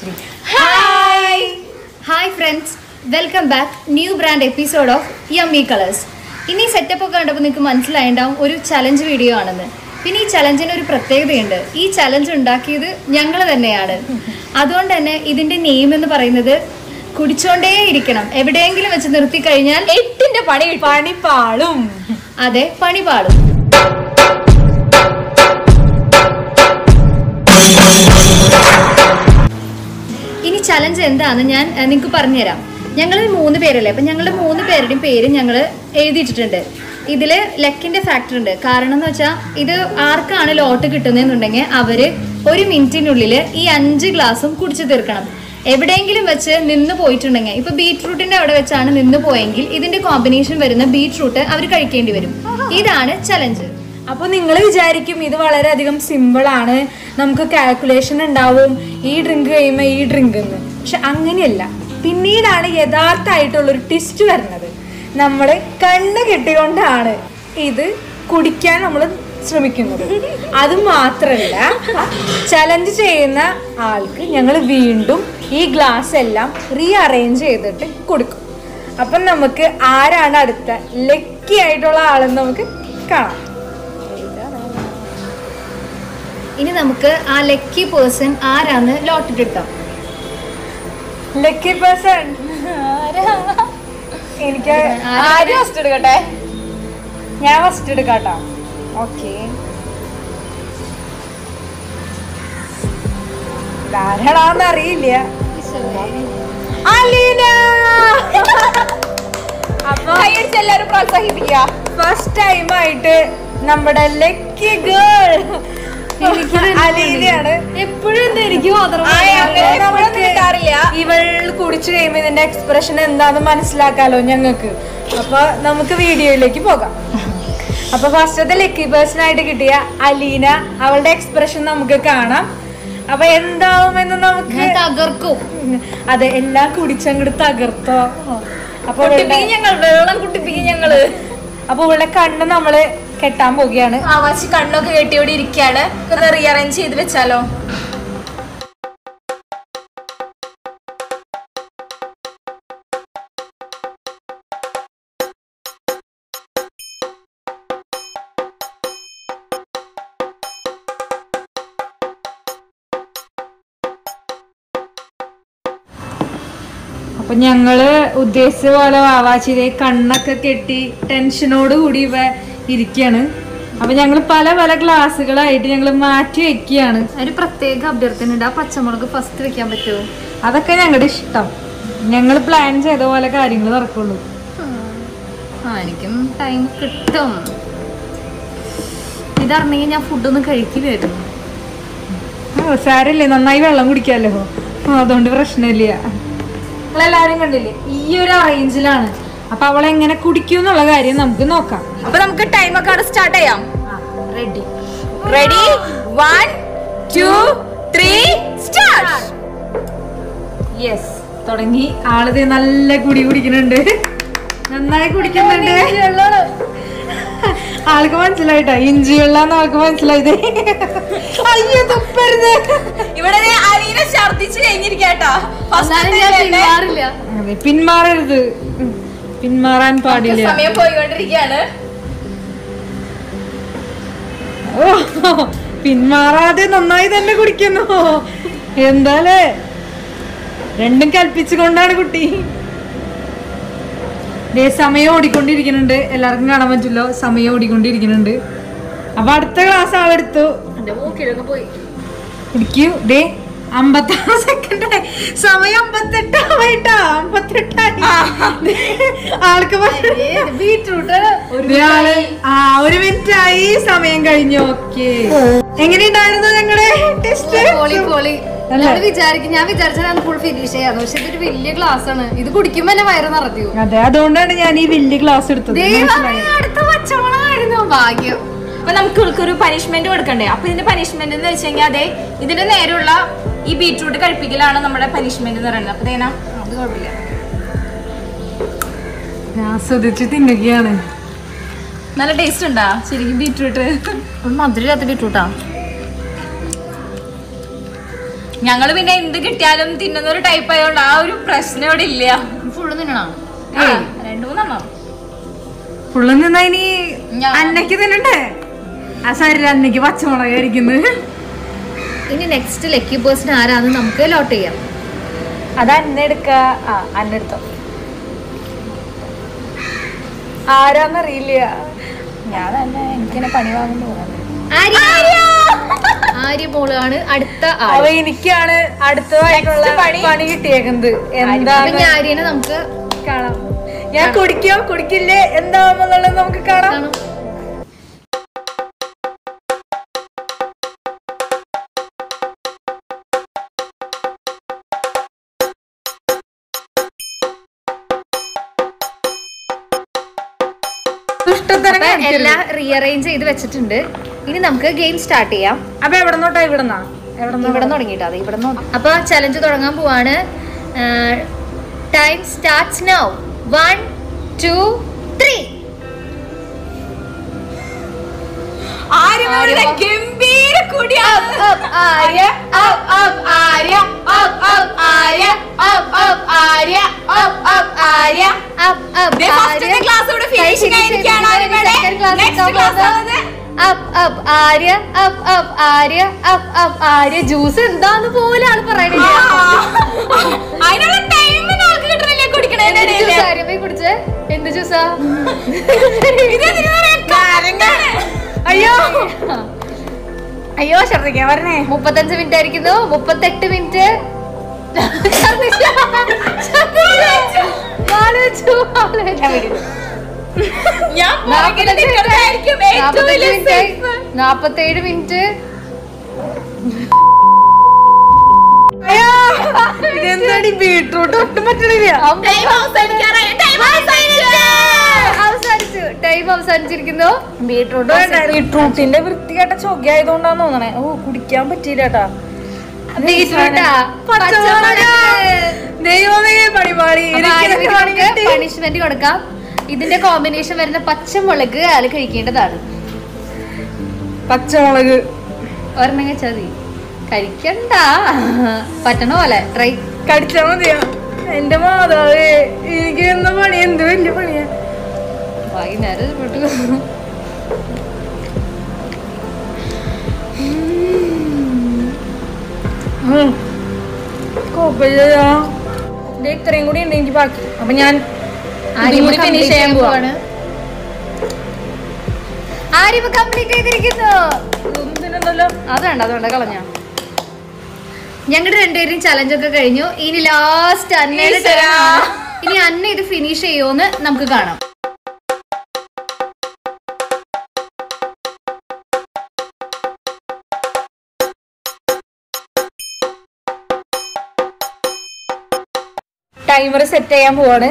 Three hi hi friends welcome back new brand episode of Yummy Colors ഇനി setup ഒക്കെ കണ്ടപ്പോൾ നിങ്ങൾക്ക് മനസ്സിലായിട്ടുണ്ടാവും ഒരു ചലഞ്ച് വീഡിയോ ആണെന്ന് പിന്നെ ഈ ചലഞ്ചിന് ഒരു പ്രത്യേകതയുണ്ട് ഈ ചലഞ്ച് ഉണ്ടാക്കിയത് ഞങ്ങൾ തന്നെയാണ് അതുകൊണ്ട് തന്നെ ഇതിന്റെ നെയിം എന്ന് പറയുന്നത് കുടിച്ചോണ്ടേ ഇരിക്കണം എവിടെയെങ്കിലും വെച്ച് നിർത്തി കഴിഞ്ഞാൽ എട്ടിന്റെ പണി പണിപ്പാളും അതെ പണി പാടും ഇനി ചലഞ്ച് എന്താന്ന് ഞാൻ നിങ്ങൾക്ക് പറഞ്ഞുതരാം ഞങ്ങൾ മൂന്ന് പേരല്ലേ അപ്പം ഞങ്ങളുടെ മൂന്ന് പേരുടെയും പേര് ഞങ്ങൾ എഴുതിയിട്ടിട്ടുണ്ട് ഇതിൽ ലെക്കിന്റെ ഫാക്ടർ ഉണ്ട് കാരണം എന്ന് വെച്ചാൽ ഇത് ആർക്കാണ് ലോട്ട് കിട്ടുന്നതെന്നുണ്ടെങ്കിൽ അവര് ഒരു മിനിറ്റിനുള്ളിൽ ഈ അഞ്ച് ഗ്ലാസും കുടിച്ചു തീർക്കണം എവിടെയെങ്കിലും വെച്ച് നിന്ന് പോയിട്ടുണ്ടെങ്കിൽ ഇപ്പൊ ബീട്രൂട്ടിന്റെ അവിടെ വെച്ചാണ് നിന്ന് പോയെങ്കിൽ ഇതിന്റെ കോമ്പിനേഷൻ വരുന്ന ബീട്രൂട്ട് അവർ കഴിക്കേണ്ടി വരും ഇതാണ് ചലഞ്ച് അപ്പൊ നിങ്ങൾ വിചാരിക്കും ഇത് വളരെയധികം സിമ്പിൾ ആണ് നമുക്ക് കാൽക്കുലേഷൻ ഉണ്ടാവും ഈ ഡ്രിങ്ക് കഴിയുമ്പോൾ ഈ ഡ്രിങ്ക് എന്ന് പക്ഷെ അങ്ങനെയല്ല പിന്നീടാണ് യഥാർത്ഥമായിട്ടുള്ളൊരു ട്വിസ്റ്റ് വരുന്നത് നമ്മൾ കണ്ണ് കെട്ടിക്കൊണ്ടാണ് ഇത് കുടിക്കാൻ നമ്മൾ ശ്രമിക്കുന്നത് അത് മാത്രമല്ല ചലഞ്ച് ചെയ്യുന്ന ആൾക്ക് ഞങ്ങൾ വീണ്ടും ഈ ഗ്ലാസ് എല്ലാം റീ അറേഞ്ച് ചെയ്തിട്ട് കൊടുക്കും അപ്പം നമുക്ക് ആരാണ് അടുത്ത ലക്കി ആയിട്ടുള്ള ആളെന്ന് നമുക്ക് കാണാം ഇനി നമുക്ക് ആ ലക്കി പേഴ്സൺ ആരാന്ന് ലോട്ടിട്ടെടുക്കാം ലക്കി പേഴ്സൺ എനിക്ക് ആര് ഫസ്റ്റ് എടുക്കട്ടെ ഞാൻ ഫസ്റ്റ് എടുക്കാട്ടോ ഓക്കെ ധാരാളാന്ന് അറിയില്ല അലീന അപ്പൊ എല്ലാരും പ്രോത്സാഹിപ്പിക്കുക ഫസ്റ്റ് ടൈം ആയിട്ട് നമ്മുടെ ലക്കി ഗേൾ അലീനയാണ് എപ്പോഴും എന്താ എനിക്ക് മാത്രം ഇവൾ കുടിച്ചു കഴിയുമ്പോ ഇതിന്റെ എക്സ്പ്രഷൻ എന്താന്ന് മനസ്സിലാക്കാലോ ഞങ്ങൾക്ക് അപ്പൊ നമുക്ക് വീഡിയോയിലേക്ക് പോകാം അപ്പൊ ഫസ്റ്റത്തെ ലക്കി പേഴ്സൺ ആയിട്ട് കിട്ടിയ അലീന അവളുടെ എക്സ്പ്രഷൻ നമുക്ക് കാണാം അപ്പൊ എന്താവുമെന്ന് നമുക്ക് ഞാൻ തകർക്കും അതെ എല്ലാം കുടിച്ചങ്ങോട്ട് തകർത്തോ അപ്പൊ ഞങ്ങൾ വെള്ളം കുട്ടിപ്പിക്കും ഞങ്ങള് അപ്പൊ ഇവളുടെ കണ്ണ് നമ്മള് കെട്ടാൻ പോവുകയാണ് ആവാശി കണ്ണൊക്കെ കെട്ടിയോടെ ഇരിക്കാണ് ഒന്ന് റീഅറേഞ്ച് ചെയ്ത് വെച്ചാലോ അപ്പൊ ഞങ്ങള് ഉദ്ദേശിച്ച പോലെ വാവാച്ചിരെ കണ്ണൊക്കെ കെട്ടി ടെൻഷനോട് കൂടി ഇവ ഇരിക്കാണ് അപ്പൊ ഞങ്ങൾ പല പല ക്ലാസ്സുകളായിട്ട് ഞങ്ങൾ മാറ്റി വെക്കുകയാണ് ഒരു പ്രത്യേക അഭ്യർത്ഥന ഉണ്ട് ആ പച്ചമുളക് ഫസ്റ്റ് വെക്കാൻ പറ്റുമോ അതൊക്കെ ഞങ്ങളുടെ ഇഷ്ടം ഞങ്ങൾ പ്ലാൻ ചെയ്ത പോലെ കാര്യങ്ങൾ നടക്കുള്ളൂ ആ എനിക്കും ടൈം കിട്ടും ഇതറിഞ്ഞെങ്കിൽ ഞാൻ ഫുഡൊന്നും കഴിക്കില്ലായിരുന്നു ഓ സാരല്ലേ നന്നായി വെള്ളം കുടിക്കാമല്ലോ ആ, അതുകൊണ്ട് പ്രശ്നമില്ല നിങ്ങളെല്ലാരും കണ്ടില്ലേ ഈ ഒരു അറേഞ്ചിലാണ് അപ്പൊ അവൾ എങ്ങനെ കുടിക്കും എന്നുള്ള കാര്യം നമുക്ക് നോക്കാം അപ്പൊ നമുക്ക് ടൈം ഒക്കെ അവിടെ സ്റ്റാർട്ട് ചെയ്യാം ready ready one two three start yes തുടങ്ങി ആളിത് നല്ല കുടി കുടിക്കുന്നുണ്ട് നന്നായി കുടിക്കുന്നുണ്ട് ആൾക്ക് മനസ്സിലായിട്ടാ ഇഞ്ചി വെള്ളം ആൾക്ക് മനസ്സിലായത് അയ്യോ തുപ്പരുത് ഇവിടെ ദേ അലീന ഛർദിച്ച് കഴിഞ്ഞിരിക്കാട്ടോ എന്നാലും ഞാൻ പിന്മാറില്ല അതെ പിന്മാറരുത് ഉം. പിന്മാറാൻ പാടില്ല സമയം പോയിക്കൊണ്ടിരിക്കുകയാണ് ഓ പിന്മാറാതെ നന്നായി തന്നെ കുടിക്കുന്നു എന്താലേ രണ്ടും കൽപ്പിച്ചുകൊണ്ടാണ് കുട്ടി ദേ സമയം ഓടിക്കൊണ്ടിരിക്കുന്നുണ്ട് എല്ലാവർക്കും കാണാൻ പറ്റില്ലോ സമയം ഓടിക്കൊണ്ടിരിക്കുന്നുണ്ട് അപ്പൊ അടുത്ത ക്ലാസ് ആളെടുത്തു എന്റെ മൂക്കിലൊക്കെ പോയി കുടിക്കൂ ദേ അമ്പത്താറ് സെക്കൻഡ് സമയം അമ്പത്തെട്ടായിട്ടാ അമ്പത്തെട്ടായി ദേ, ആൾക്ക് പക്ഷേ ബീട്രൂട്ട് ഒരാള് ആ ഒരു മിനിറ്റ് ആയി സമയം കഴിഞ്ഞു ഓക്കെ എങ്ങനെയുണ്ടായിരുന്നു ഞങ്ങളുടെ ടെസ്റ്റ് പോളി പോളി അല്ലേ? ഞാൻ വിചാരിക്കും ഞാൻ വിചാരിച്ചാൽ ഫുൾ ഫിനിഷ് ചെയ്യാന്ന് പക്ഷെ ഇതൊരു വലിയ ഗ്ലാസ് ആണ് ഇത് കുടിക്കുമ്പോ എന്നെ വയറ് നിറഞ്ഞു അതെ അതുകൊണ്ടാണ് ഞാൻ ഈ വലിയ ക്ലാസ് എടുത്തത് ദൈവമേ, അടുത്ത പച്ചമുളകായിരുന്നു ഭാഗ്യം അപ്പൊ നമുക്ക് ഇവൾക്കൊരു പനിഷ്മെന്റ് കൊടുക്കണ്ടേ അപ്പൊ ഇതിന്റെ പനിഷ്മെന്റ് എന്ന് വെച്ച് കഴിഞ്ഞാൽ അതെ ഇതിന്റെ നേരെയുള്ള ഈ ബീട്രൂട്ട് കഴിപ്പിക്കലാണ് നമ്മുടെ പനിഷ്മെന്റ് എന്ന് പറയുന്നത് അപ്പൊ തേനാ അത് കുഴപ്പമില്ല ഞാൻ ശ്രദ്ധിച്ച് തിന്നുകയാണ് നല്ല ടേസ്റ്റ് ഉണ്ടാ ശരിക്കും ബീട്രൂട്ട് മധുരമില്ലാത്ത ബീട്രൂട്ടാ ഞങ്ങള് പിന്നെ എന്ത് കിട്ടിയാലും തിന്നുന്ന ഒരു ടൈപ്പ് ആയതുകൊണ്ട് ആ ഒരു പ്രശ്നം ഇവിടെ ഇല്ല ഫുള്ള് തിന്നണം ആ, രണ്ടു മൂന്നെണ്ണം ഫുള്ള് നിന്നാ ഇനി ഞാൻ- അന്നയ്ക്ക് തിന്നണ്ടേ ആ സാരില്ല അന്നയ്ക്ക് പച്ചമുളക് ആയിരിക്കുന്നത് ഇനി നെക്സ്റ്റ് ലക്കി പേഴ്സൺ ആരാന്ന് നമുക്ക് ലോട്ട് ചെയ്യാം അത് അന്ന എടുക്ക ആ അന്ന എടുത്തോ ആരാന്നറിയില്ല ഞാൻ തന്നെ എനിക്കിനെ പണി വാങ്ങുന്നു തോന്നുന്നു ആര്യ ആര്യ മോളാണ് അടുത്ത അവ ആള് എനിക്കാണ് അടുത്തതായിട്ടുള്ള Next പണി. പണി കിട്ടിയേക്കുന്നത് അപ്പൊ എന്താണ് ഇനി ആര്യനെ നമുക്ക് കാണാം ഞാൻ കുടിക്കോ കുടിക്കില്ലേ എന്താവുമെന്നുള്ളത് നമുക്ക് കാണാം കാണാം ഇഷ്ടത്തരം അപ്പൊ കാണിക്കരുത്. എല്ലാം റീഅറേഞ്ച് ചെയ്ത് വെച്ചിട്ടുണ്ട് ഇനി നമുക്ക് ഗെയിം സ്റ്റാർട്ട് ചെയ്യാം അപ്പൊ എവിടെ നോട്ടാ ഇവിടുന്നാ എവിടെ ഇവിടെ തുടങ്ങിട്ടോ അത് ഇവിടെ അപ്പൊ ചലഞ്ച് തുടങ്ങാൻ പോവാണ് time starts now one two three ആര്യമ്മയുടെ ഗംഭീര കുടിയാണ് Arya up, up, Arya up, up, Arya up, up, Arya up, up, Arya up, up, ദേ ആര്യ. first class ഇവിടെ കൈ finishing finish ആയിരിക്കുകയാണ് ചെയ്തിരിക്കുകയാണ്. ആര്യമ്മയുടെ. Second class Next എത്താൻ class പോകുന്നത്. ആവുന്നത്. up, up, Arya up, up, Arya up, up, Arya juice എന്താന്ന് പോലും ആള് പറയണില്ല അതിനുള്ള ടൈം ആൾക്ക് കിട്ടണില്ല കുടിക്കണേന്റെ എന്ത് ഇടയില്. ജ്യൂസ് ആര്യ പോയി കുടിച്ചേ എന്ത് ജ്യൂസാ ഇതെന്തിനാ പറയാ? കാരങ്ങാണ്. അയ്യോ അയ്യോ ശ്രദ്ധിക്കാൻ പറഞ്ഞേ മുപ്പത്തഞ്ച് മിനിറ്റ് ആയിരിക്കുന്നു മുപ്പത്തെട്ട് മിനിറ്റ് ഞാൻ പുറകിൽ നിൽക്കുന്നതായിരിക്കും ഏറ്റവും വലിയ safe. നാപ്പത്തേഴ് മിനിറ്റ് അയ്യോ ഇതെന്താടി ബീട്രൂട്ട് ഒട്ടും പറ്റണില്ല Time അവസാനിക്കാറായി. Time അവസാനിച്ചു. അവസാനിച്ചു ടൈം അവസാനിച്ചിരിക്കുന്നു ബീട്രൂട്ട് ബീട്രൂട്ടിന്റെ വൃത്തികെട്ട ചൊകയായതുകൊണ്ടാന്ന് തോന്നണേ ഓ കുടിക്കാൻ പറ്റിയില്ല കേട്ടാ ബീറ്റ്റൂട്ടാ പച്ചമുളക്. ദൈവമേ പണിപാടി എനിക്കിതൊക്കെ പണി കിട്ടി. പണിഷ്മെന്റ് കൊടുക്കാം ഇതിന്റെ കോമ്പിനേഷൻ വരുന്ന പച്ചമുളക് ആള് കഴിക്കേണ്ടതാണ് പച്ചമുളക് ഒരെണ്ണം കഴിച്ചാൽ മതി കഴിക്കണ്ട പറ്റണ പോലെ ട്രൈ കടിച്ചാ മതിയോ എന്റെ മാതാവേ എനിക്ക് എന്ന പണി എന്ത് വലിയ പണിയാ വൈകുന്നേരം വീട്ടിൽ ഉം. കുഴപ്പമില്ല ദേ ഇത്രയും കൂടി ഉണ്ട് എനിക്ക് ബാക്കി അപ്പൊ ഞാൻ ഇതും കൂടി ഫിനിഷ് ചെയ്യാൻ പോവാണ് ആരിപ്പോ കംപ്ലീറ്റ് ചെയ്തിരിക്കുന്നു ഇതിനുണ്ടല്ലോ അത് വേണ്ട അത് വേണ്ട കളഞ്ഞ ഞങ്ങളുടെ രണ്ടുപേരും ചലഞ്ച് ഒക്കെ കഴിഞ്ഞു ഇനി ലാസ്റ്റ് അന്നയുടെ turn ഈശ്വരാ. ആണ്. ഇനി അന്ന ഇത് ഫിനിഷ് ചെയ്യുമോന്ന് നമുക്ക് കാണാം ടൈമർ സെറ്റ് ചെയ്യാൻ പോവാണ്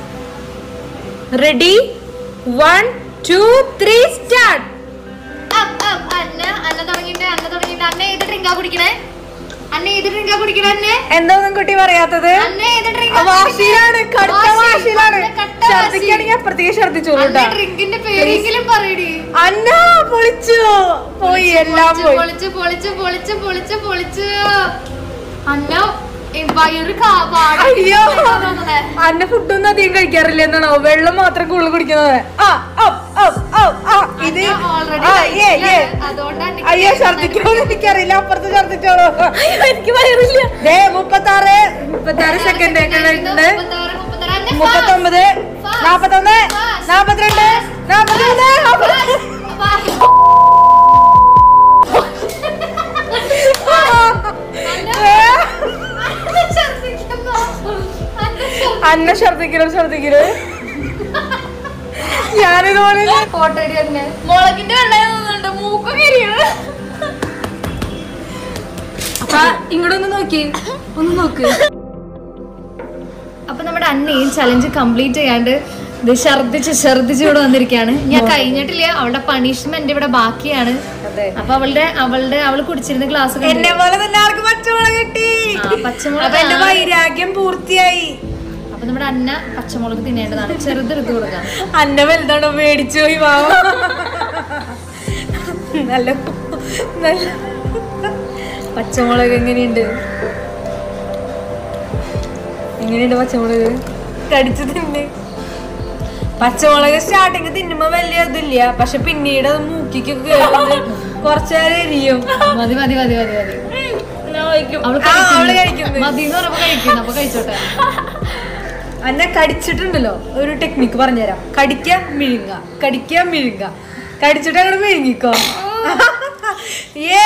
ready one two three start up, up, Anna Anna തുടങ്ങിയിട്ട് അന്ന തുടങ്ങിയിട്ട് അന്ന ഏത് ഡ്രിങ്കാ കുടിക്കണേ അന്ന ഏത് ഡ്രിങ്കാ കുടിക്കണേ അന്നെ എന്താന്നും കുട്ടി പറയാത്തത് അന്ന ഏത് ആ, ഡ്രിങ്കാ വാശിയിലാണ് കടുത്ത വാശിയിലാണ് കട്ട ഛർദിക്കാണെങ്കിൽ അപ്പുറത്തേക്ക് ഛർദിച്ചോളൂ കേട്ടാ ഡ്രിങ്കിന്റെ പേരെങ്കിലും പറയടി അന്ന പൊളിച്ചു പോയി എല്ലാം പോയി പൊളിച്ച് പൊളിച്ച് പൊളിച്ച് പൊളിച്ച് പൊളിച്ച് അന്ന ഏ, വയറ് കാ- പാടെ അയ്യോ തോന്നുന്നേ. അന്ന ഫുഡൊന്നും അധികം കഴിക്കാറില്ല എന്നാണോ വെള്ളം മാത്രം കൂടുതൽ കുടിക്കുന്നത് ആ up, up, up, ആ, ഇത് അന്ന already ആ, ഏ, ഏ. കഴിച്ചില്ല. അതുകൊണ്ടാ അന്നക്ക് അയ്യോ നന്നായിട്ട് ഛർദിക്കോന്ന് എനിക്കറിയില്ല അപ്പുറത്ത് ഛർദിച്ചോളൂ എനിക്ക് വയറില്ല ദേ മുപ്പത്താറ് മുപ്പത്താറ് സെക്കൻഡ് ആയിട്ടുണ്ട് മുപ്പത്താറ്, മുപ്പത്താറ്. അന്ന മുപ്പത്തൊമ്പത് Fast. നാപ്പത്തൊന്ന് Fast. നാപ്പത്തിരണ്ട് നാപ്പത്തിമൂന്ന് നാപ്പത്തി- fast. ഏ, അന്ന ഛർദിക്കുന്നു. അന്ന ഛർദിക്കുന്നു. അന്ന ഛർദിക്കലോ ഛർദിക്കലോ ഞാനിതുപോലെ ഫോട്ടോ ഇടി അന്നെ. മുളകിന്റെ എണ്ണ തോന്നുന്നുണ്ട് മൂക്കൊക്കെ എരിയണ് ഇങ്ങോട്ടൊന്ന് നോക്കി ഒന്ന് നോക്ക് അപ്പൊ നമ്മുടെ അന്നയും ചലഞ്ച് കംപ്ലീറ്റ് ചെയ്യാണ്ട് ഇത് ഛർദിച്ച് ഛർദിച്ച് ഇവിടെ വന്നിരിക്കുകയാണ് ഞാൻ കഴിഞ്ഞിട്ടില്ല അവളുടെ പണിഷ്മെന്റ് ഇവിടെ ബാക്കിയാണ് അതെ അപ്പൊ അവളുടെ അവളുടെ അവള് കുടിച്ചിരുന്ന ഗ്ലാസ് എന്നെ പോലെ തന്നെ ആൾക്ക് പച്ചമുളക് കിട്ടി പച്ചമുളക് അപ്പൊ എന്റെ ആണ്. വൈരാഗ്യം പൂർത്തിയായി അപ്പൊ നമ്മുടെ അന്ന പച്ചമുളക് തിന്നേണ്ടതാണ് ചെറുതെടുത്ത് കൊടുക്കാം അന്ന വലുതാണോ മേടിച്ചു പോയി വാവ നല്ല നല്ല പച്ചമുളക് എങ്ങനെയുണ്ട് എങ്ങനെയുണ്ട് പച്ചമുളക് കടിച്ചു തിന്ന് പച്ചമുളക് സ്റ്റാർട്ടിങ് തിന്നുമ്പോ വലിയ ഇതില്ല പക്ഷെ പിന്നീട് അത് മൂക്കിക്ക് കേറുന്നത് കുറച്ചേരം എരിയും മതി മതി മതി മതി മതി അവള് ആ, അവള് കഴിക്കുന്നു. കഴിക്കുന്നു. മതി എന്ന് പറഞ്ഞപ്പോ കഴിക്കുന്നു അപ്പൊ കഴിച്ചോട്ടെ അന്നെ കടിച്ചിട്ടുണ്ടല്ലോ ഒരു ടെക്നിക്ക് പറഞ്ഞുതരാം കടിക്ക മിഴുങ്ങ കടിക്ക മിഴുങ്ങ കടിച്ചിട്ട് അങ്ങോട്ട് മിഴുങ്ങിക്കോ ഏ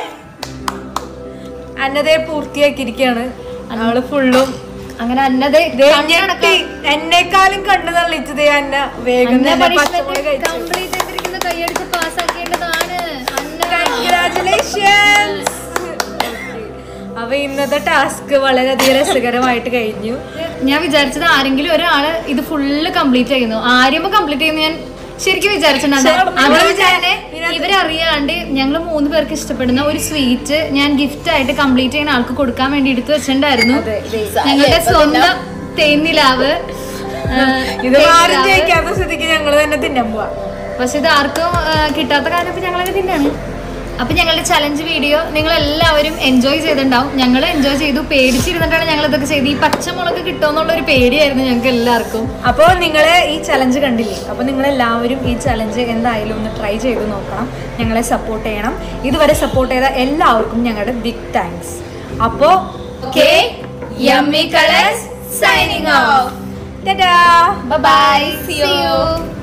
അന്നതേ പൂർത്തിയാക്കിയിരിക്കാണ് അവള് ഫുള്ളും അങ്ങനെ അന്നതേ ദേ ഞെട്ടി എന്നെക്കാളും കണ്ണു തള്ളിച്ചത് അന്ന വേഗം തന്നെ പച്ചമുളക് കഴിച്ചു കംപ്ലീറ്റ് ചെയ്തിരിക്കുന്ന കൈയടിച്ച് പാസ്സാക്കേണ്ടതാണ് അന്ന കൺഗ്രാചുലേഷൻസ് അപ്പൊ ഇന്നത്തെ ടാസ്ക് വളരെയധികം രസകരമായിട്ട് കഴിഞ്ഞു ഞാൻ വിചാരിച്ചത് ആരെങ്കിലും ഒരാള് ഇത് ഫുള്ള് കംപ്ലീറ്റ് ചെയ്യുന്നു ആര്യമ്മ കംപ്ലീറ്റ് ചെയ്യുന്നു ഞാൻ ശരിക്കും വിചാരിച്ചിട്ടുണ്ടായിരുന്നു നമ്മള് അതുകൊണ്ട് തന്നെ ഇതിനകത്ത് ഇവരറിയാണ്ട് ഞങ്ങൾ മൂന്ന് പേർക്ക് ഇഷ്ടപ്പെടുന്ന ഒരു സ്വീറ്റ് ഞാൻ ഗിഫ്റ്റ് ആയിട്ട് കംപ്ലീറ്റ് ചെയ്യുന്ന ആൾക്ക് കൊടുക്കാൻ വേണ്ടി എടുത്തു വെച്ചിട്ടുണ്ടായിരുന്നു അതെ, ദേ. ഞങ്ങളുടെ സ്വന്തം തേന്നിലാവ് ആ, ഇത് ആരും തേനിലാവ്. ജയിക്കാത്ത സ്ഥിതിക്ക് ഞങ്ങള് തന്നെ തിന്നാൻ പോവാ പക്ഷെ ഇത് ആർക്കും ആ, കിട്ടാത്ത കാരണം ഇപ്പൊ ഞങ്ങളൊക്കെ തന്നെയാണ് അപ്പൊ ഞങ്ങളുടെ ചലഞ്ച് വീഡിയോ നിങ്ങൾ എല്ലാവരും എൻജോയ് ചെയ്തിട്ടുണ്ടാവും ഞങ്ങൾ എൻജോയ് ചെയ്തു പേടിച്ചിരുന്നിട്ടാണ് ഞങ്ങൾ ഇതൊക്കെ ചെയ്ത് ഈ പച്ചമുളക് കിട്ടുമെന്നുള്ള ഒരു പേടിയായിരുന്നു ഞങ്ങൾക്ക് എല്ലാവർക്കും അപ്പോൾ നിങ്ങൾ ഈ ചലഞ്ച് കണ്ടില്ലേ അപ്പോൾ നിങ്ങൾ എല്ലാവരും ഈ ചലഞ്ച് എന്തായാലും ഒന്ന് ട്രൈ ചെയ്ത് നോക്കണം ഞങ്ങളെ സപ്പോർട്ട് ചെയ്യണം ഇതുവരെ സപ്പോർട്ട് ചെയ്ത എല്ലാവർക്കും ഞങ്ങളുടെ ബിഗ് താങ്ക്സ് അപ്പോൾ Okay, Yummy Colors signing off. Tata Bye bye. See you.